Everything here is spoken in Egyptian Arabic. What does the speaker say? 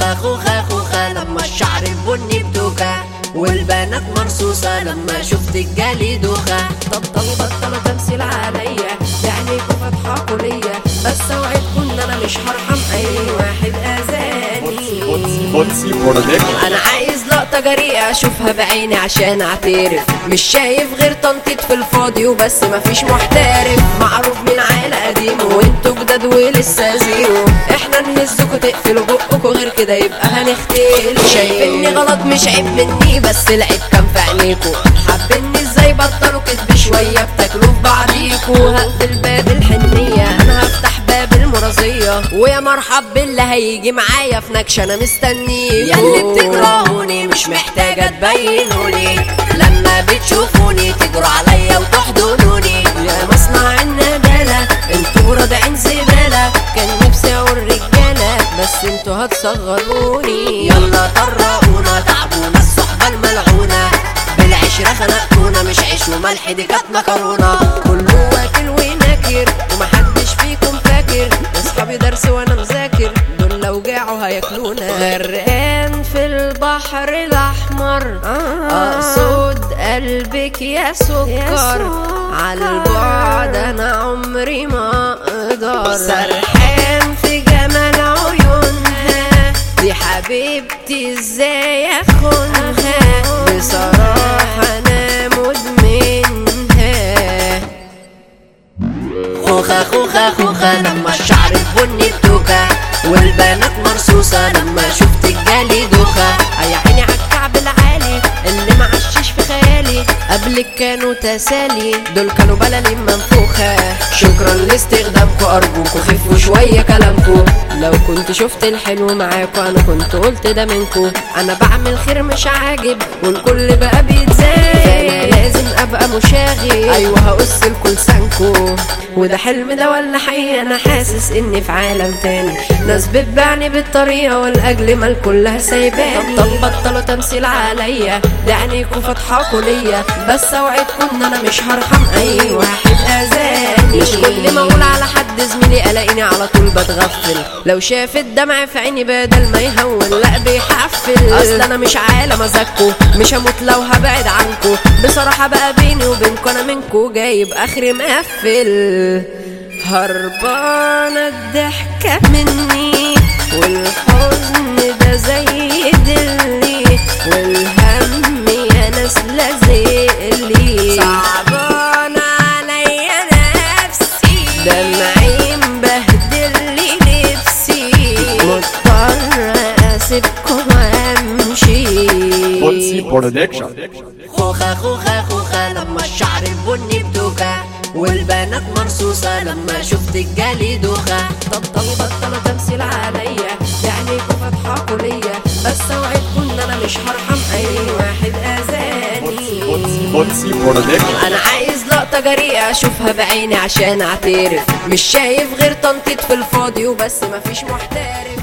خوخة خوخة خوخة لما الشعر البني بتوكة والبنات مرصوصة لما شفت الجالي دوخة طب طب بطلوا تمثيل عليا بعينيكوا فاتحاكوا ليا بس اوعدكم ان انا مش هرحم اي واحد اذاني بوتسي برودكشن انا عايز لقطة جريئة اشوفها بعيني عشان اعترف مش شايف غير تنطيط في الفاضي وبس مفيش محترف معروف من عائلة قديم وانتوا جداد ولسه زيرو احنا نهزكوا تقفلوا بقكوا غير كده يبقى هنختلف شايفني غلط مش عيب مني بس العيب كان في عينيكوا حابيني ازاي بطلوا كدب شوية بتاكلوا في بعضيكوا هقفل باب الحنية انا هفتح باب المرضية ويا مرحب باللي هيجي معايا في نكشة انا مستنيكوا ياللي بتكرهوني مش محتاجة تبينوني لما بتشوفوني تجروا عليا وتحضنوني يا مصنع الندالة انتوا رادعين زبالة كان نفسي اقول رجالة بس انتوا هتصغروني يلا طرقونا تعبونا الصحبة الملعونة بالعشرة خنقتونا مش عيش وملح دي كانت مكرونة كله واكل وناكر ومحدش فيكم فاكر اصحابي درس وانا مذاكر دول لو جاعوا هياكلونا غرقان في البحر الاحمر اقصد قلبك يا سكر على البعد انا عمري ما اقدر سرحان في جمال عيونها دي حبيبتي ازاي اخونها بصراحة انا مدمنها خوخة خوخة خوخة لما الشعر البني بتوكة والبنات مرصوصة لما شفت الجالي دوخة يا عيني عالكعب العالي اللي معشش في خيالي قبلك كانوا تسالي دول كانوا بلالي منفوخة شكرا لاستخدامكوا ارجوكوا خفوا شوية كلامكوا لو كنت شفت الحلو معاكوا انا كنت قلت ده منكوا انا بعمل خير مش عاجب والكل بقى بيتزايد فانا لازم ابقى مشاغب ايوه هقص الكل سانكو وده حلم ده ولا حقيقة انا حاسس اني في عالم تاني ناس بتبعني بالطريقة والاجل مال كلها سايباني طب طب بطلوا تمثيل عليا ده عينيكوا فاتحاكوا ليا بس اوعدكم ان انا مش هرحم اي واحد اذاني مش كل ما اقول على حد زميلي الاقيني على طول بتغفل لو شاف الدمع في عيني بدل ما يهون لا بيحفل اصل انا مش عالة مزاجكوا مش هموت لو هبعد عنكوا بصراحة بقى بيني وبينكوا انا منكوا جايب اخري مقفل هربانة الضحكة مني والحزن ده زي دلي والهم يا ناس لازقلي صعبانة عليا نفسي دمعي مبهدل لي نفسي مضطر اسيبكم وامشي بوتسي برودكشن خوخة خوخة خوخة لما الشعر البني بتوكة والبنات مرصوصة لما شفت الجالي دوخة طب طب بطلوا تمثيل عليا بعينيكوا فاتحاكوا ليا بس اوعدكم ان انا مش هرحم اي واحد اذاني بوتسي برودكشن انا عايز لقطة جريئة اشوفها بعيني عشان اعترف مش شايف غير تنطيط في الفاضي وبس مفيش محترف